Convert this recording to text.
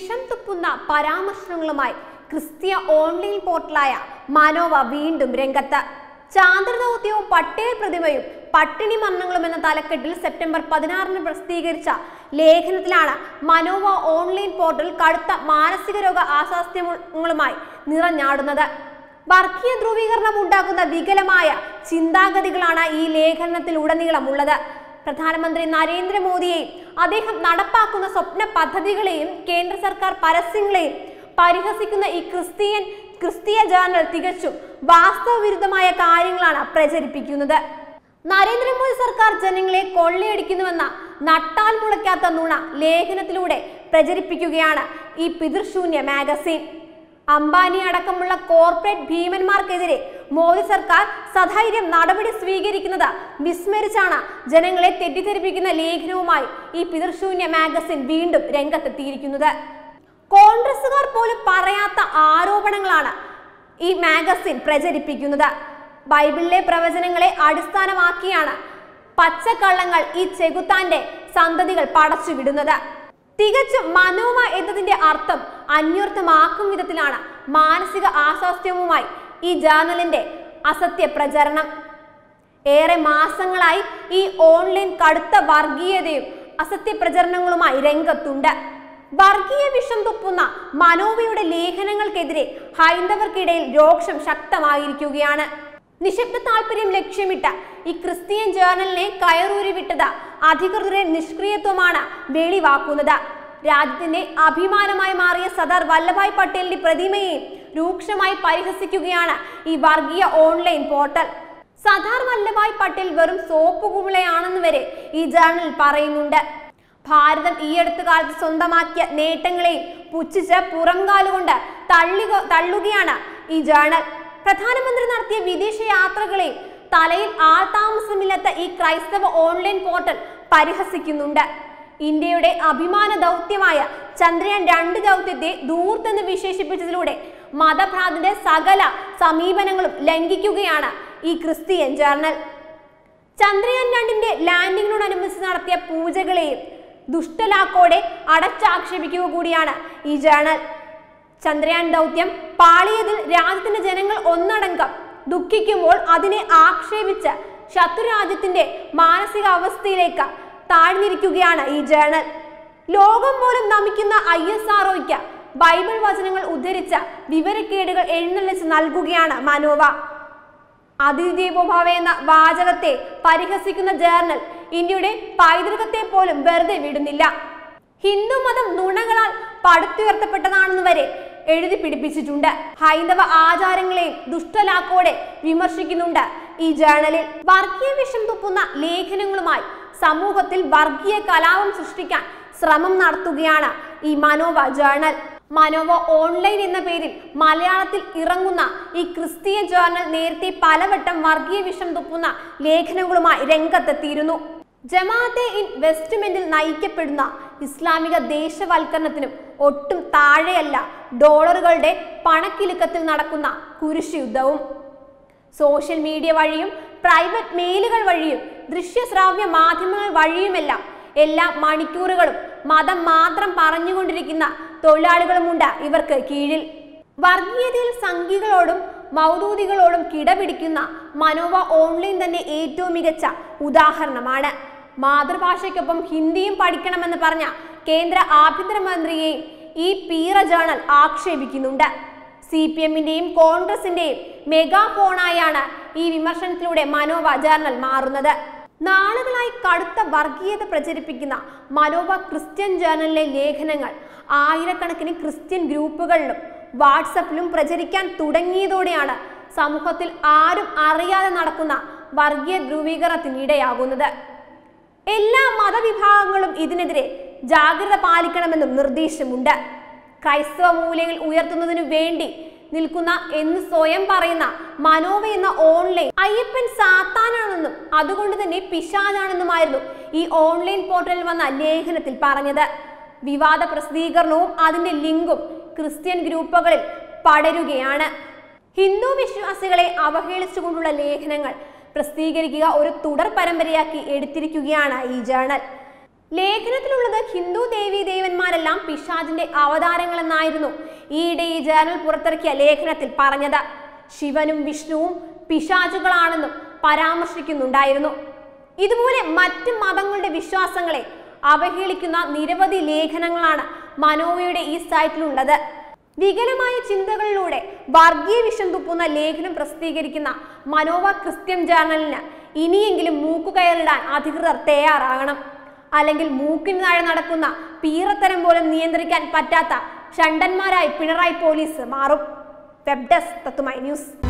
വിഷം തുപ്പുന്ന പരാമർശങ്ങളുമായി ക്രിസ്തീയ ഓൺലൈൻ പോർട്ടലായ മനോവ വീണ്ടും രംഗത്ത് ചാന്ദ്രദൗത്യവും പട്ടേൽ പ്രതിമയും പട്ടിണി മരണങ്ങളും എന്ന തലക്കെട്ടിൽ സെപ്റ്റംബർ പതിനാറിന് പ്രസിദ്ധീകരിച്ച ലേഖനത്തിലാണ് മനോവ ഓൺലൈൻ പോർട്ടൽ കടുത്ത മാനസിക രോഗ ആശാസ്യങ്ങളുമായി നിറഞ്ഞാടുന്നത് വർഗീയ ധ്രുവീകരണം ഉണ്ടാക്കുന്ന വികലമായ ചിന്താഗതികളാണ് ഈ ലേഖനത്തിൽ ഉടനീളമുള്ളത് പ്രധാനമന്ത്രി നരേന്ദ്രമോദിയെയും അദ്ദേഹം നടപ്പാക്കുന്ന സ്വപ്ന പദ്ധതികളെയും കേന്ദ്ര സർക്കാർ പരസ്യങ്ങളെയും പരിഹസിക്കുന്ന ഈ ക്രിസ്ത്യൻ ക്രിസ്തീയ ജേർണൽ തികച്ചും വാസ്തവവിരുദ്ധമായ കാര്യങ്ങളാണ് പ്രചരിപ്പിക്കുന്നത് നരേന്ദ്രമോദി സർക്കാർ ജനങ്ങളെ കൊള്ളയടിക്കുന്നുവെന്ന നട്ടാൽ മുളയ്ക്കാത്ത നുണ ലേഖനത്തിലൂടെ പ്രചരിപ്പിക്കുകയാണ് ഈ പിതൃശൂന്യ മാഗസിൻ അംബാനി അടക്കമുള്ള കോർപ്പറേറ്റ് ഭീമന്മാർക്കെതിരെ മോദി സർക്കാർ സധൈര്യം നടപടി സ്വീകരിക്കുന്നത് വിസ്മരിച്ചാണ് ജനങ്ങളെ തെറ്റിദ്ധരിപ്പിക്കുന്ന ലേഖനവുമായി ഈ പിതൃശൂന്യ മാഗസിൻ വീണ്ടും രംഗത്തെത്തിയിരിക്കുന്നത് കോൺഗ്രസുകാർ പോലും പറയാത്ത ആരോപണങ്ങളാണ് ഈ മാഗസിൻ പ്രചരിപ്പിക്കുന്നത് ബൈബിളിലെ പ്രവചനങ്ങളെ അടിസ്ഥാനമാക്കിയാണ് പച്ചക്കള്ളങ്ങൾ ഈ ചെകുത്താന്റെ സന്തതികൾ പടച്ചുവിടുന്നത് തികച്ചും മനോമ എന്നതിന്റെ അർത്ഥം അന്വർത്ഥമാക്കും വിധത്തിലാണ് മാനസിക ആസ്വാസ്ഥ്യവുമായി ഈ ജേർണലിന്റെ അസത്യ പ്രചരണം ഏറെ മാസങ്ങളായി ഈ ഓൺലൈൻ കടുത്ത വർഗീയതയും അസത്യ പ്രചരണങ്ങളുമായി രംഗത്തുണ്ട് വർഗീയ വിഷം തുപ്പുന്ന മനോവയുടെ ലേഖനങ്ങൾക്കെതിരെ ഹൈന്ദവർക്കിടയിൽ രോക്ഷം ശക്തമായിരിക്കുകയാണ് നിശബ്ദ താല്പര്യം ലക്ഷ്യമിട്ട ഈ ക്രിസ്ത്യൻ ജേർണലിനെ കയറൂരി വിട്ടത് അധികൃതരുടെ നിഷ്ക്രിയത്വമാണ് വെളിവാക്കുന്നത് രാജ്യത്തിന്റെ അഭിമാനമായി മാറിയ സർദാർ വല്ലഭായ് പട്ടേലിന്റെ പ്രതിമയെയും രൂക്ഷമായി പരിഹസിക്കുകയാണ് ഈ വർഗീയ ഓൺലൈൻ പോർട്ടൽ സർദാർ വല്ലഭായ് പട്ടേൽ വെറും സോപ്പ് കുമിളയാണെന്ന് വരെ ഈ ജേർണൽ പറയുന്നുണ്ട് ഭാരതം ഈ അടുത്ത കാലത്ത് സ്വന്തമാക്കിയ നേട്ടങ്ങളെയും പുച്ഛിച്ച് പുറംകാലുകൊണ്ട് തള്ളുക തള്ളുകയാണ് ഈ ജേർണൽ പ്രധാനമന്ത്രി നടത്തിയ വിദേശ യാത്രകളെയും തലയിൽ ആൾതാമസമില്ലാത്ത ഈ ക്രൈസ്തവ ഓൺലൈൻ പോർട്ടൽ പരിഹസിക്കുന്നുണ്ട് ഇന്ത്യയുടെ അഭിമാന ദൗത്യമായ ചന്ദ്രയാൻ രണ്ട് ദൗത്യത്തെ ദൂർത്തെന്ന് വിശേഷിപ്പിച്ചതിലൂടെ മതഭ്രാന്തിന്റെ സകല സമീപനങ്ങളും ലംഘിക്കുകയാണ് ഈ ക്രിസ്ത്യൻ ജേർണൽ ചന്ദ്രയാൻ രണ്ടിന്റെ ലാൻഡിങ്ങിനോടനുബന്ധിച്ച് നടത്തിയ പൂജകളെയും ദുഷ്ടലാക്കോടെ അടച്ചാക്ഷേപിക്കുക കൂടിയാണ് ഈ ജേർണൽ ചന്ദ്രയാൻ ദൗത്യം പാളിയതിൽ രാജ്യത്തിന്റെ ജനങ്ങൾ ഒന്നടങ്കം ദുഃഖിക്കുമ്പോൾ അതിനെ ആക്ഷേപിച്ച് ശത്രുരാജ്യത്തിന്റെ മാനസികാവസ്ഥയിലേക്ക് താഴ്ന്നിരിക്കുകയാണ് ഈ ജേർണൽ ലോകം പോലും നമിക്കുന്ന ഐ എസ് ആർഒയ്ക്ക് ബൈബിൾ വചനങ്ങൾ ഉദ്ധരിച്ച വിവരക്കേടുകൾ എഴുന്നള്ളിച്ച് നൽകുകയാണ് മനോവ അതിദേവോഭാവ എന്ന വാചകത്തെ പരിഹസിക്കുന്ന ജേർണൽ ഇന്ത്യയുടെ പൈതൃകത്തെ പോലും വെറുതെ വിടുന്നില്ല ഹിന്ദു മതം നുണകളാൽ പടുത്തുയർത്തപ്പെട്ടതാണെന്ന് വരെ എഴുതി പിടിപ്പിച്ചിട്ടുണ്ട് ഹൈന്ദവ ആചാരങ്ങളെയും ദുഷ്ടലാക്കോടെ വിമർശിക്കുന്നുണ്ട് ഈ ജേർണലിൽ വർഗീയ വിഷം തുപ്പുന്ന ലേഖനങ്ങളുമായി സമൂഹത്തിൽ വർഗീയ കലാപം സൃഷ്ടിക്കാൻ ശ്രമം നടത്തുകയാണ് ഈ മനോവ ജേർണൽ മനോവ ഓൺലൈൻ എന്ന പേരിൽ മലയാളത്തിൽ ഇറങ്ങുന്ന ഈ ക്രിസ്തീയ ജേർണൽ നേരത്തെ പലവട്ടം വർഗീയ വിഷം തുപ്പുന്ന ലേഖനങ്ങളുമായി രംഗത്തെത്തിയിരുന്നു ജമാഅത്തെ ഇൻ വെസ്റ്റ്മെന്റിൽ നയിക്കപ്പെടുന്ന ഇസ്ലാമിക ദേശവൽക്കരണത്തിനും ഒട്ടും താഴെയല്ല ഡോളറുകളുടെ പണക്കിലുക്കത്തിൽ നടക്കുന്ന കുരിശ് യുദ്ധവും സോഷ്യൽ മീഡിയ വഴിയും പ്രൈവറ്റ് മെയിലുകൾ വഴിയും ദൃശ്യശ്രാവ്യ മാധ്യമങ്ങൾ വഴിയുമെല്ലാം എല്ലാ മണിക്കൂറുകളും മതം മാത്രം പറഞ്ഞുകൊണ്ടിരിക്കുന്ന തൊഴിലാളികളുമുണ്ട് ഇവർക്ക് കീഴിൽ വർഗീയതയിൽ സംഘികളോടും മൗദൂദികളോടും കിടപിടിക്കുന്ന മനോവ ഓൺലൈൻ തന്നെ ഏറ്റവും മികച്ച ഉദാഹരണമാണ് മാതൃഭാഷയ്ക്കൊപ്പം ഹിന്ദിയും പഠിക്കണമെന്ന് പറഞ്ഞ കേന്ദ്ര ആഭ്യന്തരമന്ത്രിയെയും ഈ പീറ ജേണൽ ആക്ഷേപിക്കുന്നുണ്ട് സി പി എമ്മിന്റെയും കോൺഗ്രസിന്റെയും മെഗാഫോണായാണ് ഈ വിമർശനത്തിലൂടെ മനോവ ജേർണൽ മാറുന്നത് നാളുകളായി കടുത്ത വർഗീയത പ്രചരിപ്പിക്കുന്ന മനോവ ക്രിസ്ത്യൻ ജേർണലിലെ ലേഖനങ്ങൾ ആയിരക്കണക്കിന് ക്രിസ്ത്യൻ ഗ്രൂപ്പുകളിലും വാട്സപ്പിലും പ്രചരിക്കാൻ തുടങ്ങിയതോടെയാണ് സമൂഹത്തിൽ ആരും അറിയാതെ നടക്കുന്ന വർഗീയ ധ്രുവീകരണത്തിനിടയാകുന്നത് എല്ലാ മതവിഭാഗങ്ങളും ഇതിനെതിരെ ജാഗ്രത പാലിക്കണമെന്നും നിർദ്ദേശമുണ്ട് ക്രൈസ്തവ മൂല്യങ്ങൾ ഉയർത്തുന്നതിനു വേണ്ടി നിൽക്കുന്ന എന്ന് സ്വയം പറയുന്ന മനോവ എന്ന ഓൺലൈൻ അയ്യപ്പൻ സാത്താനാണെന്നും അതുകൊണ്ട് തന്നെ പിശാചാണെന്നുമായിരുന്നു ഈ ഓൺലൈൻ പോർട്ടലിൽ വന്ന ലേഖനത്തിൽ പറഞ്ഞത് വിവാദ പ്രസിദ്ധീകരണവും അതിന്റെ ലിങ്കും ക്രിസ്ത്യൻ ഗ്രൂപ്പുകളിൽ പടരുകയാണ് ഹിന്ദു വിശ്വാസികളെ അവഹേളിച്ചുകൊണ്ടുള്ള ലേഖനങ്ങൾ പ്രസിദ്ധീകരിക്കുക ഒരു തുടർ പരമ്പരയാക്കി എടുത്തിരിക്കുകയാണ് ഈ ജേണൽ ലേഖനത്തിലുള്ളത് ഹിന്ദു ദേവീ ദേവന്മാരെല്ലാം പിശാചിന്റെ അവതാരങ്ങളെന്നായിരുന്നു ഈയിടെ ഈ ജേർണൽ പുറത്തിറക്കിയ ലേഖനത്തിൽ പറഞ്ഞത് ശിവനും വിഷ്ണുവും പിശാചുകളാണെന്നും പരാമർശിക്കുന്നുണ്ടായിരുന്നു ഇതുപോലെ മറ്റ് മതങ്ങളുടെ വിശ്വാസങ്ങളെ അവഹേളിക്കുന്ന നിരവധി ലേഖനങ്ങളാണ് മനോവയുടെ ഈ സൈറ്റിലുള്ളത് വികലമായ ചിന്തകളിലൂടെ വർഗീയ വിഷം തുപ്പുന്ന ലേഖനം പ്രസിദ്ധീകരിക്കുന്ന മനോവ ക്രിസ്ത്യൻ ജേർണലിന് ഇനിയെങ്കിലും മൂക്കുകയറിടാൻ അധികൃതർ തയ്യാറാകണം അല്ലെങ്കിൽ മൂക്കിന് താഴെ നടക്കുന്ന പീറത്തരം പോലും നിയന്ത്രിക്കാൻ പറ്റാത്ത ഷണ്ടന്മാരായി പിണറായി പോലീസ് മാറും വെബ് ഡെസ്ക് തത്തുമായി ന്യൂസ്